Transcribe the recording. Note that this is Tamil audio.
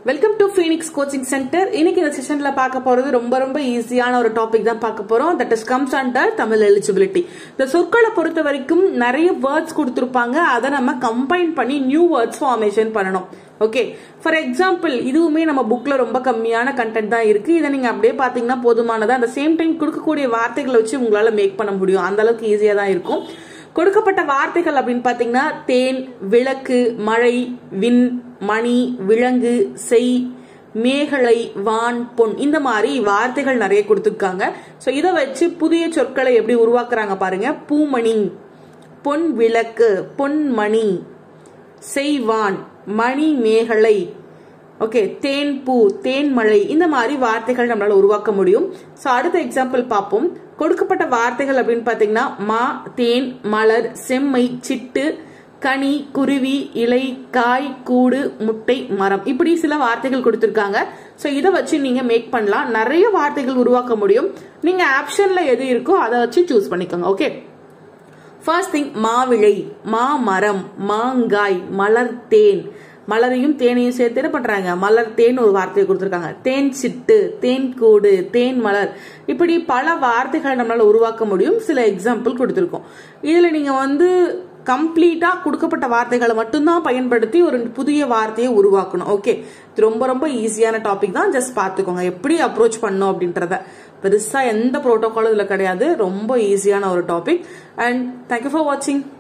welcome to Phoenix coaching centre இன்னைக்கு இந்த செஷன்ல பார்க்க போறது ரொம்ப ரொம்ப ஈஸியான ஒரு டாபிக் தான் பார்க்க போறோம் that is comes under Tamil eligibility இந்த சொற்களை பொறுத்த வரைக்கும் நிறைய வேர்ட்ஸ் கொடுத்துருப்பாங்க அதை நம்ம கம்பைன் பண்ணி நியூ வேர்ட்ஸ் ஃபார்மேஷன் பண்ணணும் ஓகே ஃபார் எக்ஸாம்பிள் இதுவுமே நம்ம புக்ல ரொம்ப கம்மியான கண்டென்ட் தான் இருக்கு இதை நீங்க அப்படியே பாத்தீங்கன்னா போதுமானதா அந்த சேம் டைம் கொடுக்கக்கூடிய வார்த்தைகளை வச்சு உங்களால மேக் பண்ண முடியும் அந்த அளவுக்கு ஈஸியா தான் இருக்கும் கொடுக்கப்பட்ட வார்த்தைகள் அப்படின்னு பாத்தீங்கன்னா தேன் விளக்கு மழை விண் மணி விலங்கு செய் மேகலை வான் பொன் இந்த மாதிரி வார்த்தைகள் நிறைய கொடுத்துருக்காங்க ஸோ இதை வச்சு புதிய சொற்களை எப்படி உருவாக்குறாங்க பாருங்க பூமணி பொன் விளக்கு பொன்மணி செய்வான் மணி மேகலை ஓகே தேன் பூ தேன் மழை இந்த மாதிரி வார்த்தைகள் நம்மளால உருவாக்க முடியும் ஸோ அடுத்த எக்ஸாம்பிள் பார்ப்போம் கொடுக்கப்பட்ட வார்த்தைகள் அப்படின்னு பார்த்தீங்கன்னா மா தேன் மலர் செம்மை சிட்டு கனி குருவி இலை காய் கூடு முட்டை மரம் இப்படி சில வார்த்தைகள் கொடுத்துருக்காங்க ஸோ இதை வச்சு நீங்க மேக் பண்ணலாம் நிறைய வார்த்தைகள் உருவாக்க முடியும் நீங்க ஆப்ஷன்ல எது இருக்கோ அதை வச்சு சூஸ் பண்ணிக்கோங்க ஓகே ஃபர்ஸ்ட் திங் மாவிளை மாமரம் மாங்காய் மலர் தேன் மலரையும் தேனையும் சேர்த்து என்ன பண்றாங்க மலர் தேன் ஒரு வார்த்தையை கொடுத்துருக்காங்க தேன் சிட்டு தேன் கூடு தேன் மலர் இப்படி பல வார்த்தைகளை நம்மளால உருவாக்க முடியும் சில எக்ஸாம்பிள் கொடுத்துருக்கோம் இதுல நீங்க வந்து கம்ப்ளீட்டா கொடுக்கப்பட்ட வார்த்தைகளை மட்டும்தான் பயன்படுத்தி ஒரு புதிய வார்த்தையை உருவாக்கணும் ஓகே இது ரொம்ப ரொம்ப ஈஸியான டாபிக் தான் ஜஸ்ட் பார்த்துக்கோங்க எப்படி அப்ரோச் பண்ணும் அப்படின்றத பெருசா எந்த ப்ரோட்டோகாலும் இதுல கிடையாது ரொம்ப ஈஸியான ஒரு டாபிக் அண்ட் தேங்க்யூ ஃபார் வாட்சிங்